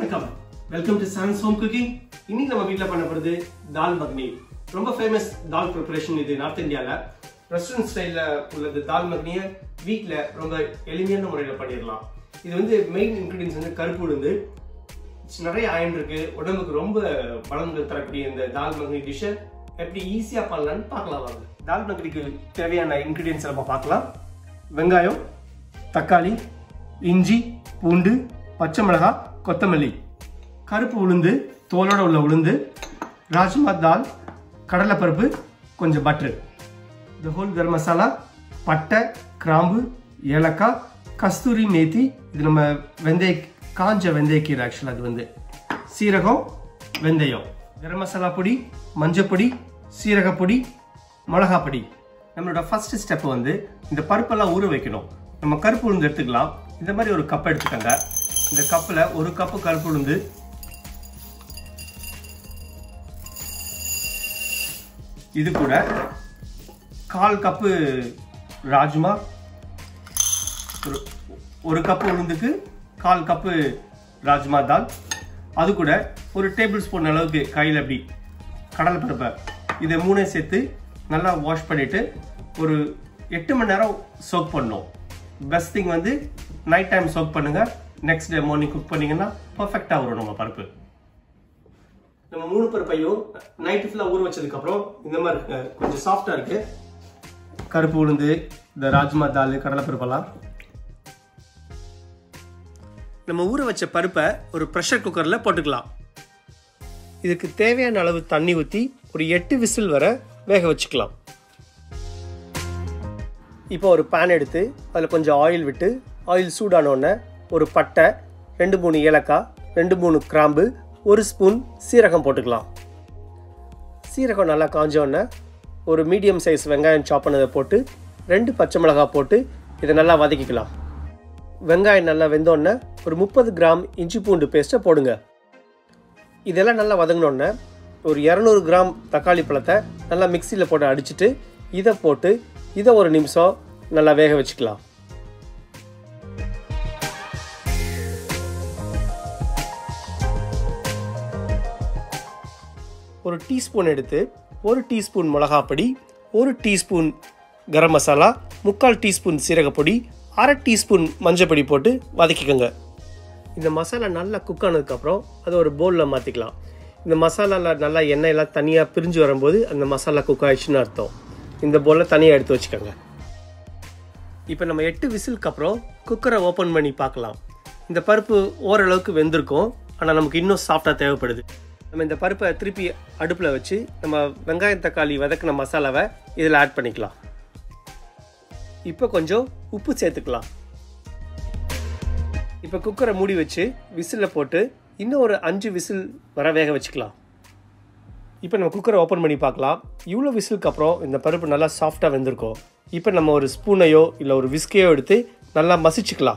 வணக்கம் welcome to சான்ஸ் home cooking இன்னைக்கு நம்ம வீட்டில் பண்ண போகிறது தால் மக்னி ரொம்ப ஃபேமஸ் தால் ப்ரிப்பரேஷன் இது நார்த் இந்தியாவில் ரெஸ்டாரண்ட் ஸ்டைலில் உள்ளது தால் மக்னியை வீட்டில் ரொம்ப எளிமையான முறையில் பண்ணிடலாம் இது வந்து மெயின் இன்க்ரீடியன்ஸ் வந்து கருப்பு உளுந்து நிறைய அயன் இருக்கு உடம்புக்கு ரொம்ப பலன்கள் தரக்கூடிய இந்த தால் மக்னி டிஷ்ஷை எப்படி ஈஸியாக பண்ணலான்னு பார்க்கலாம் வாங்க தால் மக்னிக்கு தேவையான இன்க்ரீடியன்ஸ் நம்ம பார்க்கலாம் வெங்காயம் தக்காளி இஞ்சி பூண்டு பச்சை மிளகாய் கொத்தமல்லி கருப்பு உளுந்து தோலோட உள்ள உளுந்து ராஜ்மா தால் கடலைப்பருப்பு கொஞ்சம் பட்ரு இந்த ஹோல் கரம் மசாலா பட்டை கிராம்பு ஏலக்காய் கஸ்தூரி மேத்தி இது நம்ம வெந்தய காஞ்ச வெந்தயக்கீரை ஆக்சுவலாக அது வந்து சீரகம் வெந்தயம் கரம் மசாலா பொடி மஞ்சப்பொடி சீரகப்பொடி மிளகா பொடி நம்மளோட ஃபர்ஸ்ட் ஸ்டெப் வந்து இந்த பருப்பெல்லாம் ஊற வைக்கணும் நம்ம கருப்பு உளுந்து எடுத்துக்கலாம் இந்த மாதிரி ஒரு கப் எடுத்துக்கோங்க இந்த கப்பில் ஒரு கப்பு கருப்பு உளுந்து இது கூட கால் கப்பு ராஜ்மா ஒரு ஒரு கப்பு உளுந்துக்கு கால் கப்பு ராஜ்மா தால் அது கூட ஒரு டேபிள் ஸ்பூன் அளவுக்கு கையில் அப்படி கடலைப்பருப்பை இதை மூணையும் சேர்த்து நல்லா வாஷ் பண்ணிவிட்டு ஒரு எட்டு மணி நேரம் சோக் பண்ணணும் பெஸ்ட் திங் வந்து நைட் டைம் சோக் பண்ணுங்கள் நெக்ஸ்ட் டே மார்னிங் குக் பண்ணிங்கன்னா பர்ஃபெக்டாக வரும் நம்ம பருப்பு நம்ம மூணு பருப்பையும் நைட்டு ஃபுல்லாக ஊற வச்சதுக்கப்புறம் இந்த மாதிரி இருக்கு கொஞ்சம் சாஃப்டாக இருக்கு கருப்பு உளுந்து இந்த ராஜ்மா தால் கடலைப்பருப்பெல்லாம் நம்ம ஊற வச்ச பருப்பை ஒரு ப்ரெஷர் குக்கரில் போட்டுக்கலாம் இதுக்கு தேவையான அளவு தண்ணி ஊற்றி ஒரு எட்டு விசில் வர வேக வச்சுக்கலாம் இப்போ ஒரு பேன் எடுத்து அதில் கொஞ்சம் ஆயில் விட்டு ஆயில் சூடானோடனே ஒரு பட்டை ரெண்டு மூணு ஏலக்காய் ரெண்டு மூணு கிராம்பு ஒரு ஸ்பூன் சீரகம் போட்டுக்கலாம் சீரகம் நல்லா காஞ்சோடனே ஒரு மீடியம் சைஸ் வெங்காயம் சாப் பண்ணதை போட்டு ரெண்டு பச்சை மிளகாய் போட்டு இதை நல்லா வதக்கிக்கலாம் வெங்காயம் நல்லா வெந்தோடனே ஒரு முப்பது கிராம் இஞ்சி பூண்டு பேஸ்ட்டை போடுங்க இதெல்லாம் நல்லா வதங்கினோடனே ஒரு இரநூறு கிராம் தக்காளி பழத்தை நல்லா மிக்சியில் போட்டு அடிச்சுட்டு இதை போட்டு இதை ஒரு நிமிஷம் நல்லா வேக வச்சுக்கலாம் ஒரு டீஸ்பூன் எடுத்து ஒரு டீஸ்பூன் மிளகாப்பொடி ஒரு டீஸ்பூன் கரம் மசாலா முக்கால் டீஸ்பூன் சீரகப்பொடி அரை டீஸ்பூன் மஞ்சப்பொடி போட்டு வதக்கிக்கோங்க இந்த மசாலா நல்லா குக் ஆனதுக்கப்புறம் அதை ஒரு பவுலில் மாற்றிக்கலாம் இந்த மசாலாவில் நல்லா எண்ணெயெல்லாம் தனியாக பிரிஞ்சு வரும்போது அந்த மசாலா குக் ஆயிடுச்சுன்னு அர்த்தம் இந்த பவுலில் தனியாக எடுத்து வச்சுக்கோங்க இப்போ நம்ம எட்டு விசிலுக்கு அப்புறம் குக்கரை ஓப்பன் பண்ணி பார்க்கலாம் இந்த பருப்பு ஓரளவுக்கு வெந்திருக்கும் ஆனால் நமக்கு இன்னும் சாஃப்டாக தேவைப்படுது நம்ம இந்த பருப்பை திருப்பி அடுப்பில் வச்சு நம்ம வெங்காயம் தக்காளி வதக்கின மசாலாவை இதில் ஆட் பண்ணிக்கலாம் இப்போ கொஞ்சம் உப்பு சேர்த்துக்கலாம் இப்போ குக்கரை மூடி வச்சு விசிலில் போட்டு இன்னும் ஒரு அஞ்சு விசில் வர வேக வச்சுக்கலாம் இப்போ நம்ம குக்கரை ஓப்பன் பண்ணி பார்க்கலாம் இவ்வளோ விசிலுக்கு அப்புறம் இந்த பருப்பு நல்லா சாஃப்டாக வெந்திருக்கும் இப்போ நம்ம ஒரு ஸ்பூனையோ இல்லை ஒரு விஸ்கையோ எடுத்து நல்லா மசிச்சுக்கலாம்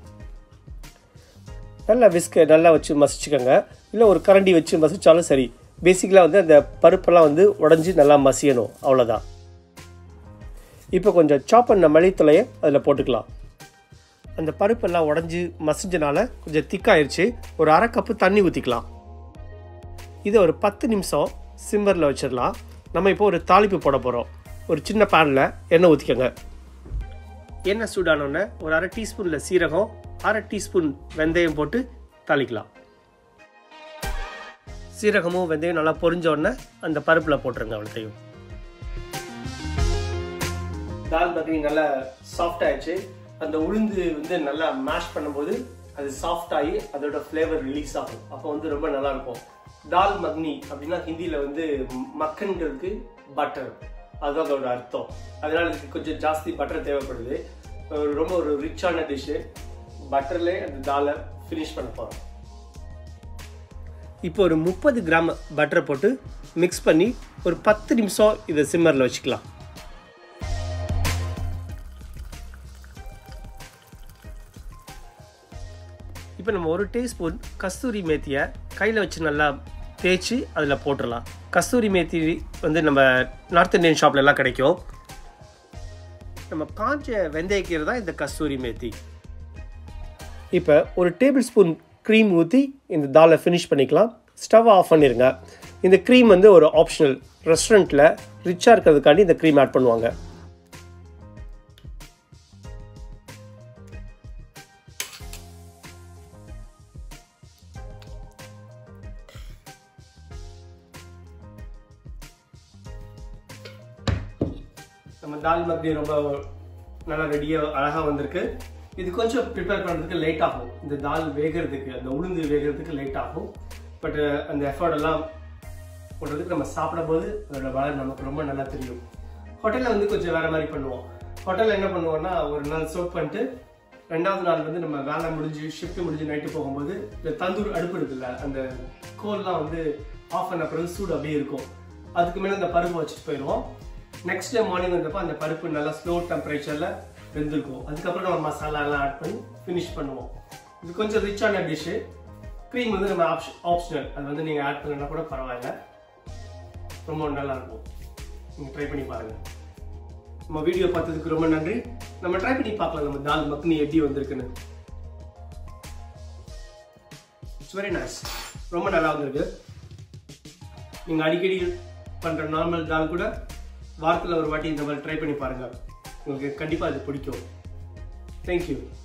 நல்லா விஸ்கை நல்லா வச்சு மசிச்சுக்கோங்க இல்லை ஒரு கரண்டி வச்சு மசிச்சாலும் சரி பேசிக்கலாக வந்து அந்த பருப்பெல்லாம் வந்து உடஞ்சி நல்லா மசியணும் அவ்வளோதான் இப்போ கொஞ்சம் சாப் பண்ண மளித்தலையை அதில் போட்டுக்கலாம் அந்த பருப்பெல்லாம் உடஞ்சி மசிஞ்சனால கொஞ்சம் திக்காயிருச்சு ஒரு அரை கப்பு தண்ணி ஊற்றிக்கலாம் இதை ஒரு பத்து நிமிஷம் சிம்மரில் வச்சிடலாம் நம்ம இப்போ ஒரு தாளிப்பு போட போகிறோம் ஒரு சின்ன பேனில் எண்ணெய் ஊற்றிக்கோங்க எண்ணெய் சூடானோடனே ஒரு அரை டீஸ்பூனில் சீரகம் அரை டீஸ்பூன் வெந்தயம் போட்டு தாளிக்கலாம் சீரகமும் வெந்தயம் நல்லா பொரிஞ்ச உடனே அந்த பருப்பில் போட்டுருங்க அவ்வளோத்தையும் தால் பக்ரி நல்லா சாஃப்ட் ஆயிடுச்சு அந்த உளுந்து வந்து நல்லா மேஷ் பண்ணும்போது அது சாஃப்ட் ஆகி அதோட ஃப்ளேவர் ரிலீஸ் ஆகும் அப்போ வந்து ரொம்ப நல்லா இருக்கும் தால் மக்னி அப்படின்னா ஹிந்தியில் வந்து மக்கன்களுக்கு பட்டர் அதுதான் அதோட அர்த்தம் அதனால இதுக்கு கொஞ்சம் ஜாஸ்தி பட்டர் தேவைப்படுது ஒரு ரொம்ப ஒரு ரிச்சான டிஷ்ஷு பட்டர்லேயே அந்த தாலை ஃபினிஷ் பண்ண போகிறோம் இப்போ ஒரு முப்பது கிராம் பட்டரை போட்டு மிக்ஸ் பண்ணி ஒரு பத்து நிமிஷம் இதை சிம்மரில் வச்சுக்கலாம் இப்போ நம்ம ஒரு டீஸ்பூன் கஸ்தூரி மேத்தியை கையில் வச்சு நல்லா தேய்ச்சி அதில் போட்டுடலாம் கஸ்தூரி மேத்தி வந்து நம்ம நார்த் இந்தியன் ஷாப்ல எல்லாம் கிடைக்கும் நம்ம காஞ்ச வெந்தயக்கீரை தான் இந்த கஸ்தூரி மேத்தி இப்போ ஒரு டேபிள் ஸ்பூன் க்ரீம் ஊற்றி இந்த தாலை ஃபினிஷ் பண்ணிக்கலாம் ஸ்டவ் ஆஃப் பண்ணிடுங்க இந்த க்ரீம் வந்து ஒரு ஆப்ஷனல் ரெஸ்டாரண்ட்டில் ரிச்சாக இருக்கிறதுக்காண்டி இந்த க்ரீம் ஆட் பண்ணுவாங்க நம்ம தால் மக்னி ரொம்ப நல்லா ரெடியாக அழகாக வந்திருக்கு இது கொஞ்சம் ப்ரிப்பேர் பண்ணுறதுக்கு லேட் ஆகும் இந்த தால் வேகிறதுக்கு அந்த உளுந்து வேகிறதுக்கு லேட் ஆகும் பட் அந்த எஃபர்ட் எல்லாம் போடுறதுக்கு நம்ம சாப்பிடும்போது அதோட பலன் நமக்கு ரொம்ப நல்லா தெரியும் ஹோட்டலில் வந்து கொஞ்சம் வேற மாதிரி பண்ணுவோம் ஹோட்டலில் என்ன பண்ணுவோம்னா ஒரு நாள் சோப் பண்ணிட்டு ரெண்டாவது நாள் வந்து நம்ம வேலை முடிஞ்சு ஷிஃப்ட் முடிஞ்சு நைட்டு போகும்போது இந்த தந்தூர் அடுப்பு இருக்குல்ல அந்த கோல்லாம் வந்து ஆஃப் பண்ண பிறகு சூடு அப்படியே இருக்கும் அதுக்கு மேலே இந்த பருப்பு வச்சுட்டு போயிடுவோம் நெக்ஸ்ட் டே மார்னிங் வந்தப்போ அந்த பருப்பு நல்லா ஸ்லோ டெம்பரேச்சரில் வெந்திருக்கும் அதுக்கப்புறம் நம்ம மசாலா எல்லாம் ஆட் பண்ணி ஃபினிஷ் பண்ணுவோம் இது கொஞ்சம் ரிச்சான டிஷ்ஷு க்ரீம் வந்து நம்ம ஆப்ஷன் ஆப்ஷனல் அது வந்து நீங்கள் ஆட் பண்ணனா கூட பரவாயில்ல ரொம்ப நல்லா இருக்கும் நீங்கள் ட்ரை பண்ணி பாருங்கள் நம்ம வீடியோ பார்த்ததுக்கு ரொம்ப நன்றி நம்ம ட்ரை பண்ணி பார்க்கலாம் நம்ம தால் மக்னி எப்படி வந்திருக்குன்னு இட்ஸ் வெரி நைஸ் ரொம்ப நல்லா வந்திருக்கு நீங்கள் அடிக்கடி பண்ணுற நார்மல் தால் கூட வாரத்தில் ஒரு வாட்டி இந்த மாதிரி ட்ரை பண்ணி பாருங்கள் உங்களுக்கு கண்டிப்பாக அது பிடிக்கும் தேங்க்யூ